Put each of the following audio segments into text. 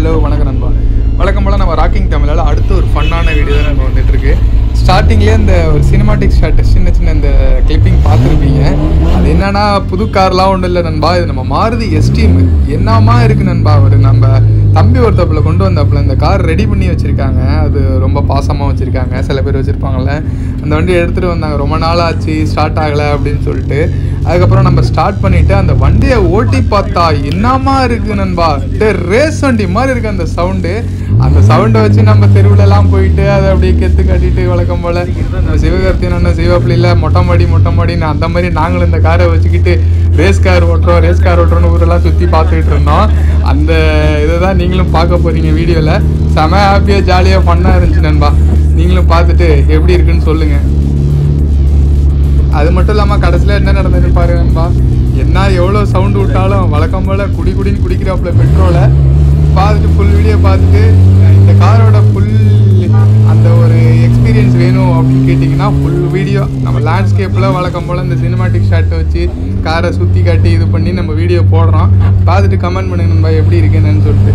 Hello வணக்கம் நண்பா வழக்கம் போல் நம்ம ராக்கிங் தமிழால் அடுத்து ஒரு ஃபன்னான வீடியோ தான் நம்ம வந்துட்டுருக்கு ஸ்டார்டிங்லேயே இந்த ஒரு சினிமாட்டிக் ஷாட் சின்ன சின்ன இந்த கிளிப்பிங் பார்த்துருப்பீங்க அது என்னன்னா புது கார்லாம் ஒன்றும் இல்லை நண்பா இது நம்ம மாருதி எஸ்டீம் என்னமா இருக்கு நண்பா அவர் நம்ம தம்பி ஒருத்தப்பில் கொண்டு வந்தப்பில் இந்த கார் ரெடி பண்ணி வச்சுருக்காங்க அது ரொம்ப பாசமாக வச்சுருக்காங்க சில பேர் வச்சுருப்பாங்கல்ல அந்த வண்டியை எடுத்துகிட்டு வந்தாங்க ரொம்ப நாள் ஆச்சு ஸ்டார்ட் ஆகலை அப்படின்னு சொல்லிட்டு அதுக்கப்புறம் நம்ம ஸ்டார்ட் பண்ணிட்டு அந்த வண்டியை ஓட்டி பார்த்தா என்னமா இருக்கு நண்பா ரேஸ் வண்டி மாதிரி இருக்கு அந்த சவுண்டு அந்த சவுண்டை வச்சு நம்ம தெருவுலலாம் போயிட்டு அதை அப்படியே கெத்து கட்டிட்டு வழக்கம் போல நம்ம சிவகார்த்தியன் அண்ணன் சிவப்பிள்ளையில மொட்டை மாடி மொட்டை மாடின்னு அந்த மாதிரி நாங்களும் இந்த காரை வச்சுக்கிட்டு ரேஸ் கார் ஓட்டுறோம் ரேஸ் கார் ஓட்டுறோம்னு ஊரெல்லாம் சுற்றி பார்த்துக்கிட்டு இருந்தோம் அந்த இதை தான் நீங்களும் பார்க்க போறீங்க வீடியோவில் செம ஹாப்பியாக ஜாலியாக ஃபன்னாக இருந்துச்சு நண்பா நீங்களும் பார்த்துட்டு எப்படி இருக்குன்னு சொல்லுங்கள் அது மட்டும் இல்லாமல் கடைசியில் என்ன நடந்தது பாருங்கப்பா என்ன எவ்வளோ சவுண்டு விட்டாலும் வழக்கம் போல் குடி குடின்னு குடிக்கிறாப்புல பெட்ரோலை பார்த்துட்டு ஃபுல் வீடியோ பார்த்துட்டு இந்த காரோட ஃபுல் அந்த ஒரு எக்ஸ்பீரியன்ஸ் வேணும் அப்படின்னு கேட்டிங்கன்னா ஃபுல் வீடியோ நம்ம லேண்ட்ஸ்கேப்பில் வழக்கம் போல் இந்த சினிமாட்டிக் ஷாட்டை வச்சு காரை சுற்றி காட்டி இது பண்ணி நம்ம வீடியோ போடுறோம் பார்த்துட்டு கமெண்ட் பண்ணுங்க நண்பா எப்படி இருக்குன்னு சொல்லிட்டு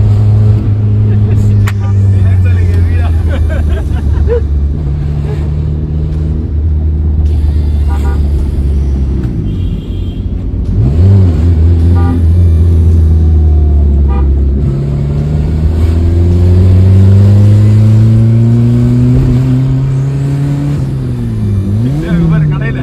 கடையில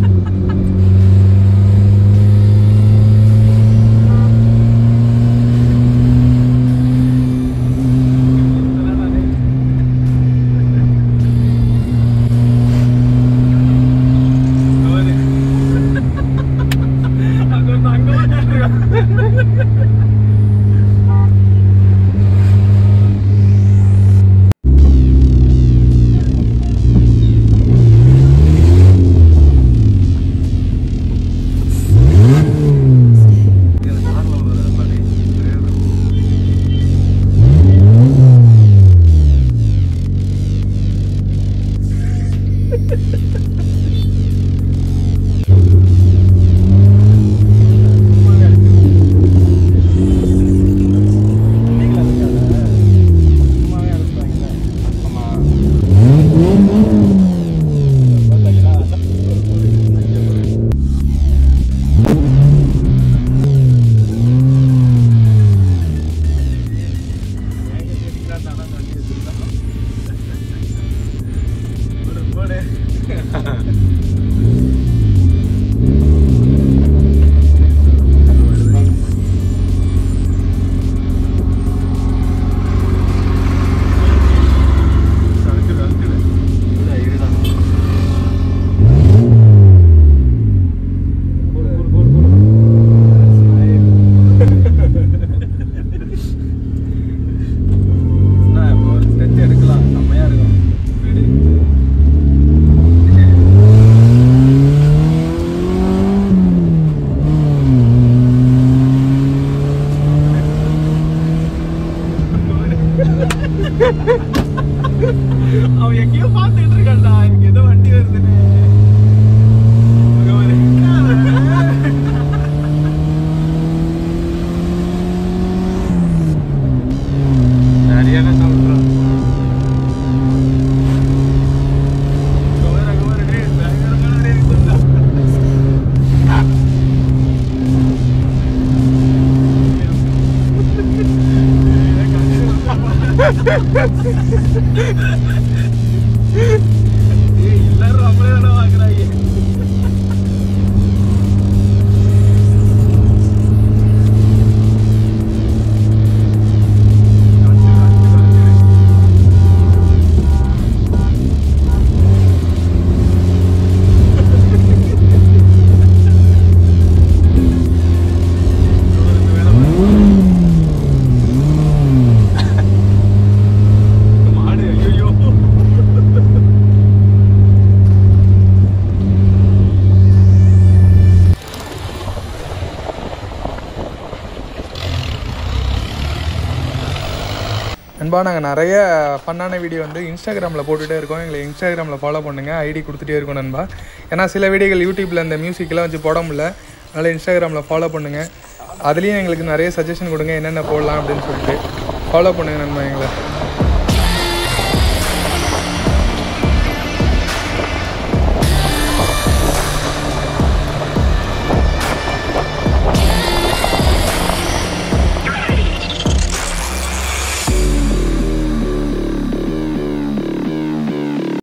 எடுக்கலாம் செம்மையா இருக்கும் வீடு அவன் எங்கேயோ பார்த்துட்டு இருக்கான்டா இங்க ஏதோ வண்டி வருதுன்னு இங்க பாரு. சரியான சொல்றான் கவர் கவர் டேய் பயங்கரமான டேய் சொல்றா ஏய் எல்லாரும் நம்மளே தானே வாங்குறாங்க மாடு ஐயோ நண்பா நாங்கள் நிறைய ஃபன்னான வீடியோ வந்து இன்ஸ்டாகிராமில் போட்டுகிட்டே இருக்கோம் எங்களை இன்ஸ்டாகிராமில் ஃபாலோ பண்ணுங்கள் ஐடி கொடுத்துட்டே இருக்கோம் நண்பா ஏன்னா சில வீடியோகள் யூடியூப்பில் இந்த மியூசிக்கெலாம் வச்சு போட முடியல அதனால் இன்ஸ்டாகிராமில் ஃபாலோ பண்ணுங்கள் அதுலேயும் எங்களுக்கு நிறைய சஜஷன் கொடுங்க என்னென்ன போடலாம் அப்படின்னு சொல்லிட்டு ஃபாலோ பண்ணுங்க நண்பா எங்களை